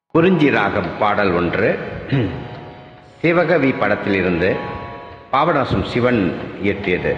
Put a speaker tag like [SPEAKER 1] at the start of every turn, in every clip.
[SPEAKER 1] குறிஞ்சி ராகம் பாடல் ஒன்று சிவகவி படத்திலிருந்து பாபநாசம் சிவன் இயற்றியது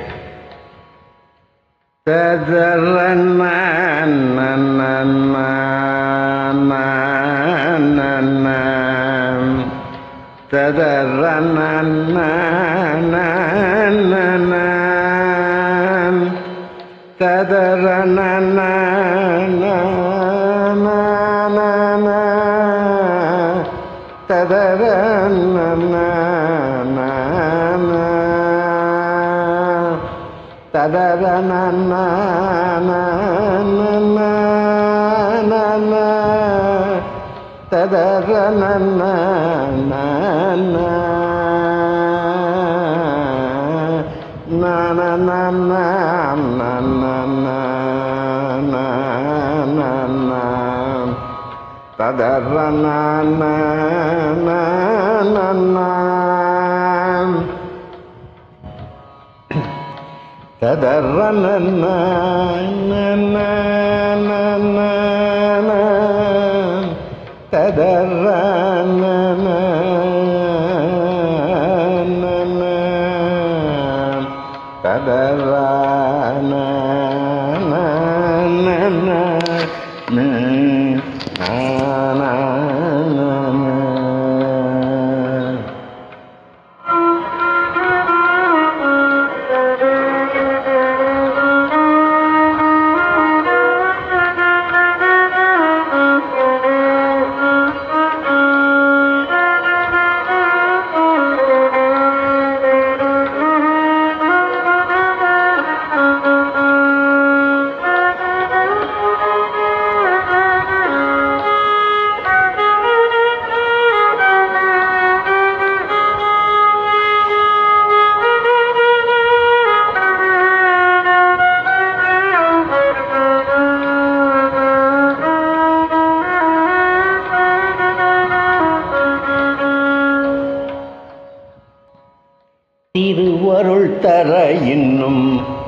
[SPEAKER 2] திருவருள் தர இன்னும்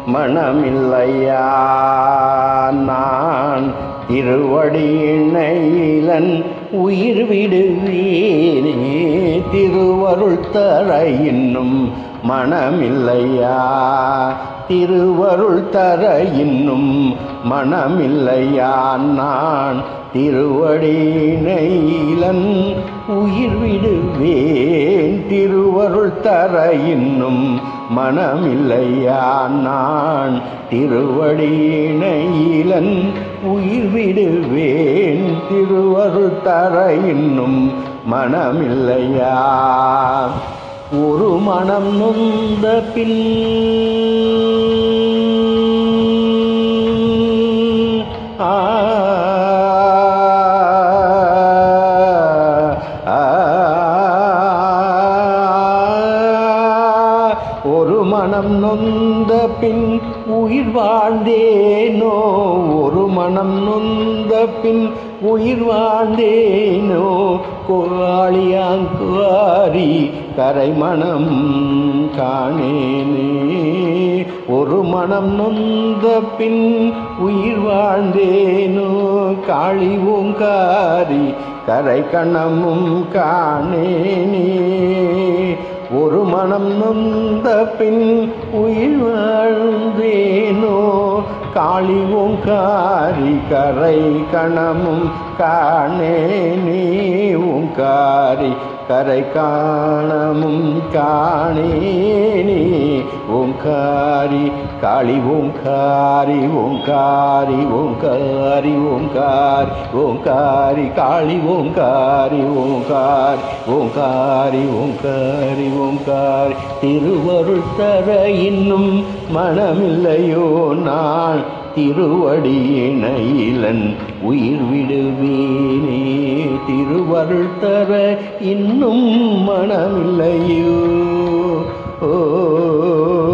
[SPEAKER 2] மனமில்லையா நான் திருவடி இணையிலன் உயிர் விடுவேனே திருவருள் தர இன்னும் மனமில்லையா திருவருள் தர இன்னும் மனமில்லையா நான் திருவடியினையிலன் உயிர் விடுவேன் திருவருள் தர இன்னும் மனமில்லையா நான் திருவடியினையிலன் உயிர் விடுவேன் திருவருள் தர இன்னும் மனமில்லையா ஒரு மனம் நொந்த பின் ஆ ஒரு மனம் நொந்த பின் உயிர் வாழ்ந்தேனோ ஒரு மனம் நொந்த பின் உயிர் வாழ்ந்தேனோ கோழியாங்குவாரி கரை மனம் காணேனே ஒரு மனம் நொந்த பின் உயிர் வாழ்ந்தேனோ காளி ஓங்காரி கரை கணமும் காணேனே ஒரு மனம் நொந்த பின் உயிர் வாழ்ந்தேனோ காளி ஓங்காரி கரை கணமும் காணேனே ஓங்காரி கரை காணமும் காணேனே ஓங்காரி காளி ஓங்காரி ஓங்காரி ஓங்காரி ஓங்காரி ஓங்காரி காளி ஓங்காரி ஓங்காரி ஓங்காரி ஓங்காரி ஓங்காரி திருவருள் தர இன்னும் மனமில்லையோ நான் திருவடி இணையிலன் உயிர் விடுவேனே திருவருள் தர இன்னும் மனமில்லையோ ஓ